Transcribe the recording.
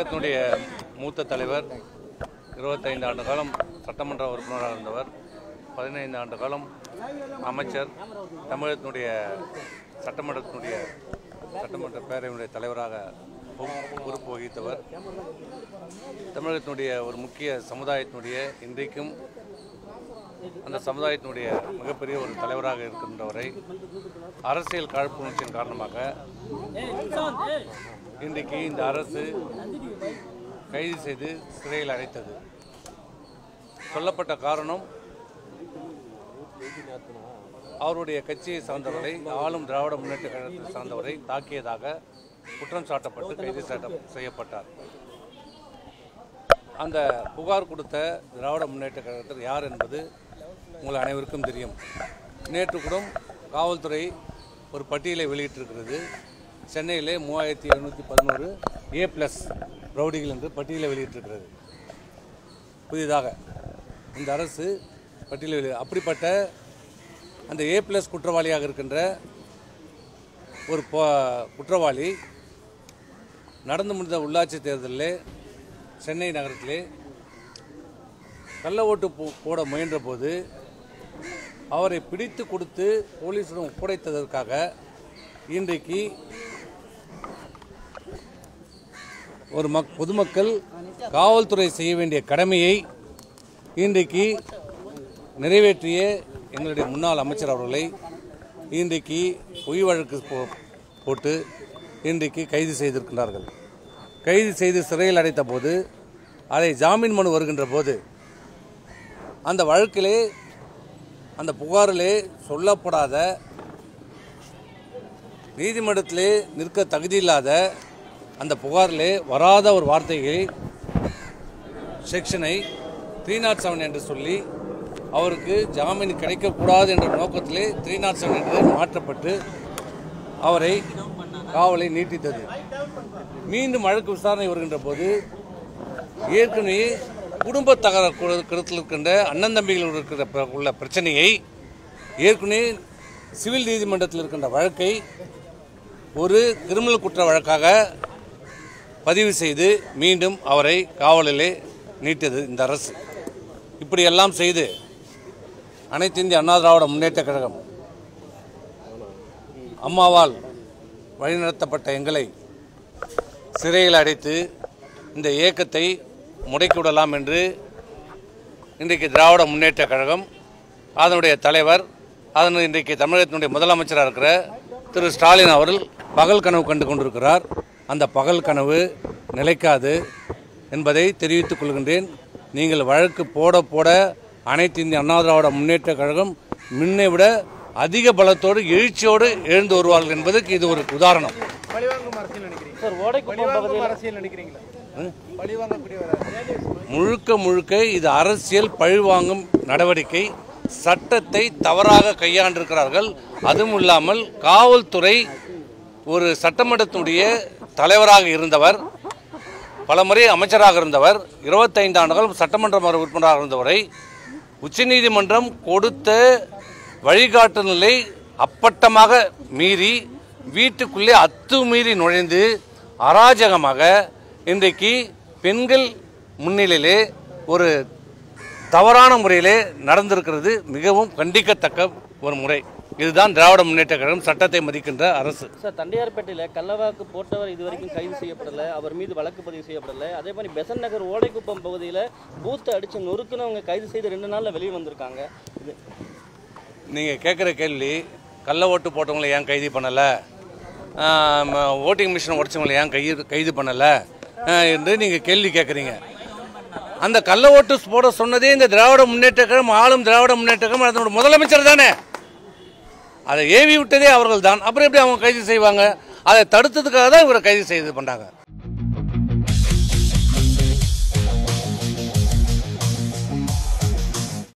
தமிழகத்தினுடைய மூத்த தலைவர் இருபத்தைந்து ஆண்டு காலம் சட்டமன்ற உறுப்பினராக இருந்தவர் பதினைந்து ஆண்டு காலம் அமைச்சர் தமிழகத்தினுடைய சட்டமன்றத்தினுடைய சட்டமன்ற பேரவையினுடைய தலைவராக பொ- பொறுப்பு வகித்தவர் தமிழகத்தினுடைய ஒரு முக்கிய சமுதாயத்தினுடைய இன்றைக்கும் அந்த சமுதாயத்தினுடைய மிகப்பெரிய ஒரு தலைவராக இருக்கின்றவரை அரசியல் காழ்ப்புணர்ச்சியின் காரணமாக இன்றைக்கு இந்த அரசு கைது செய்து சிறையில் அடைத்தது சொல்லப்பட்ட காரணம் அவருடைய கட்சியை சார்ந்தவரை ஆளும் திராவிட முன்னேற்ற கழகத்தை சார்ந்தவரை தாக்கியதாக குற்றம் சாட்டப்பட்டு கைது சாட்ட செய்யப்பட்டார் அந்த புகார் கொடுத்த திராவிட முன்னேற்ற கழகத்தில் யார் என்பது உங்கள் அனைவருக்கும் தெரியும் நேற்று கூட காவல்துறை ஒரு பட்டியலை வெளியிட்டிருக்கிறது சென்னையிலே மூவாயிரத்தி எழுநூற்றி பதினோரு ஏ ப்ளஸ் ரவுடிகள் என்று பட்டியலை வெளியிட்டிருக்கிறது புதிதாக இந்த அரசு பட்டியலை வெளி அப்படிப்பட்ட அந்த ஏ ப்ளஸ் குற்றவாளியாக இருக்கின்ற ஒரு ப- குற்றவாளி நடந்து முடிந்த உள்ளாட்சி தேர்தலில் சென்னை நகரத்திலே கள்ள ஓட்டு போ- போட முயன்ற போது அவரை பிடித்து கொடுத்து போலீசிடம் ஒப்படைத்ததற்காக இன்றைக்கு ஒரு மக் பொதுமக்கள் காவல்துறை செய்ய வேண்டிய கடமையை இன்றைக்கு நிறைவேற்றிய எங்களுடைய முன்னாள் அமைச்சர் அவர்களை இன்றைக்கு பொய் வழக்கு போ- போட்டு இன்றைக்கு கைது செய்திருக்கிறார்கள் கைது செய்து சிறையில் அடைத்த போது அதை ஜாமீன் மனு வருகின்ற போது அந்த வழக்கிலே அந்த புகாரிலே சொல்லப்படாத நீதிமன்றத்திலே நிற்க தகுதியில்லாத அந்த புகாரிலே வராத ஒரு வார்த்தையை செக்ஷனை த்ரீ நாட் செவன் என்று சொல்லி அவருக்கு ஜாமீன் கிடைக்கக்கூடாது என்ற நோக்கத்திலே த்ரீ நாட் செவன் என்று மாற்றப்பட்டு அவரை காவலை நீட்டித்தது மீண்டும் வழக்கு விசாரணை வருகின்ற போது ஏற்கனவே குடும்ப தகராறு இருக்கின்ற அண்ணன் தம்பிகள் இருக்கிற ப- உள்ள பிரச்சனையை ஏற்கனவே சிவில் நீதிமன்றத்தில் இருக்கின்ற வழக்கை ஒரு கிரிமினல் குற்ற வழக்காக பதிவு செய்து மீண்டும் அவரை காவலிலே நீட்டியது இந்த அரசு இப்படியெல்லாம் செய்து அனைத்து இந்திய அண்ணா திராவிட முன்னேற்ற கழகம் அம்மாவால் வழிநடத்தப்பட்ட எங்களை சிறையில் அடைத்து இந்த இயக்கத்தை முடக்கிவிடலாம் என்று இன்றைக்கு திராவிட முன்னேற்ற கழகம் அதனுடைய தலைவர் அதன் இன்றைக்கு தமிழகத்தினுடைய முதலமைச்சராக இருக்கிற திரு ஸ்டாலின் அவர்கள் பகல் கனவு கண்டு கொண்டிருக்கிறார் அந்த பகல் கனவு நிலைக்காது என்பதை தெரிவித்துக் கொள்கின்றேன் நீங்கள் வழக்கு போட போட அனைத்து இந்திய அண்ணா திராவிட முன்னேற்ற கழகம் முன்னை விட அதிக பலத்தோடு எழுச்சியோடு எழுந்து வருவார்கள் என்பதற்கு இது ஒரு உதாரணம் பழிவாங்கும் அரசியல் நினைக்கிறீங்க சார் ஓடைக்குப்பம் பழிவாங்கும் பகுதியில் அரசியல் நினைக்கிறீங்களா பழிவாங்கக்கூடிய ஒரு அரசியல் முழுக்க முழுக்க இது அரசியல் பழிவாங்கும் நடவடிக்கை சட்டத்தை தவறாக கையாண்டிருக்கிறார்கள் அதுவும் இல்லாமல் காவல்துறை ஒரு சட்டமன்றத்தினுடைய தலைவராக இருந்தவர் பலமுறை அமைச்சராக இருந்தவர் இருபத்தைந்து ஆண்டுகள் சட்டமன்ற உறுப்பினராக இருந்தவரை உச்சநீதிமன்றம் கொடுத்த வழிகாட்டுதலை அப்பட்டமாக மீறி வீட்டுக்குள்ளே அத்துமீறி நுழைந்து அராஜகமாக இன்றைக்கு பெண்கள் முன்னிலையிலே ஒரு தவறான முறையிலே நடந்திருக்கிறது மிகவும் கண்டிக்கத்தக்க ஒரு முறை இதுதான் திராவிட முன்னேற்ற கழகம் சட்டத்தை மதிக்கின்ற அரசு சார் தண்டையார்பேட்டையில் கள்ளவாக்கு போட்டவர் இது வரைக்கும் கைது செய்யப்படலை அவர் மீது வழக்கு பதிவு செய்யப்படலை அதே மாதிரி பெசன் நகர் ஓடைக்குப்பம் பகுதியில் பூத்தை அடிச்சு நொறுக்குனவங்க கைது செய்து ரெண்டு நாளில் வெளியே வந்திருக்காங்க இது நீங்கள் கேட்குற கேள்வி கள்ள ஓட்டு போட்டவங்களை ஏன் கைது பண்ணலை ஓட்டிங் மிஷின் உடச்சவங்களை ஏன் கைது கைது பண்ணலை என்று நீங்கள் கேள்வி கேட்குறீங்க அந்த கள்ள ஓட்டு போட சொன்னதே இந்த திராவிட முன்னேற்ற கழகம் ஆளும் திராவிட முன்னேற்ற கழகம் அதனோட முதலமைச்சர் தானே அதை ஏவி விட்டதே அவர்கள் தான் அப்புறம் எப்படி அவங்க கைது செய்வாங்க அதை தடுத்ததுக்காக தான் இவரை கைது செய்து பண்ணாங்க